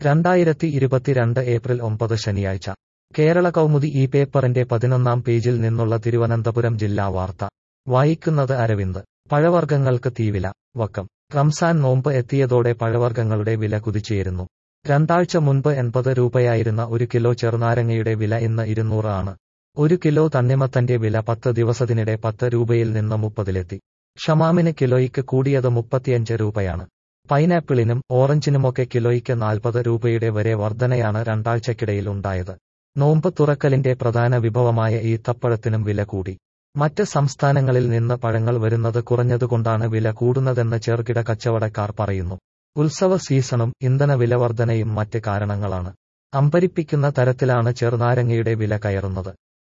രണ്ടായിരത്തി ഇരുപത്തിരണ്ട് ഏപ്രിൽ ഒമ്പത് ശനിയാഴ്ച കേരള കൗമുദി ഈ പേപ്പറിന്റെ പതിനൊന്നാം പേജിൽ നിന്നുള്ള തിരുവനന്തപുരം ജില്ലാ വാർത്ത വായിക്കുന്നത് അരവിന്ദ് പഴവർഗ്ഗങ്ങൾക്ക് തീവില വക്കം റംസാൻ നോമ്പ് എത്തിയതോടെ പഴവർഗ്ഗങ്ങളുടെ വില കുതിച്ചുയരുന്നു രണ്ടാഴ്ച മുൻപ് എൺപത് രൂപയായിരുന്ന ഒരു കിലോ ചെറുനാരങ്ങയുടെ വില ഇന്ന് ഇരുന്നൂറ് ആണ് ഒരു കിലോ തണ്ണിമത്തന്റെ വില പത്ത് ദിവസത്തിനിടെ പത്ത് രൂപയിൽ നിന്ന് മുപ്പതിലെത്തി ഷമാമിന് കിലോയ്ക്ക് കൂടിയത് മുപ്പത്തിയഞ്ച് രൂപയാണ് പൈനാപ്പിളിനും ഓറഞ്ചിനുമൊക്കെ കിലോയ്ക്ക് നാൽപ്പത് രൂപയുടെ വരെ വർധനയാണ് രണ്ടാഴ്ചക്കിടയിൽ ഉണ്ടായത് നോമ്പ് തുറക്കലിന്റെ പ്രധാന വിഭവമായ ഈത്തപ്പഴത്തിനും വില കൂടി മറ്റ് സംസ്ഥാനങ്ങളിൽ നിന്ന് പഴങ്ങൾ വരുന്നത് കുറഞ്ഞതുകൊണ്ടാണ് വില കൂടുന്നതെന്ന് ചെറുകിട കച്ചവടക്കാർ പറയുന്നു ഉത്സവ സീസണും ഇന്ധന വില വർധനയും മറ്റ് കാരണങ്ങളാണ് അമ്പരിപ്പിക്കുന്ന തരത്തിലാണ് ചെറുനാരങ്ങയുടെ വില കയറുന്നത്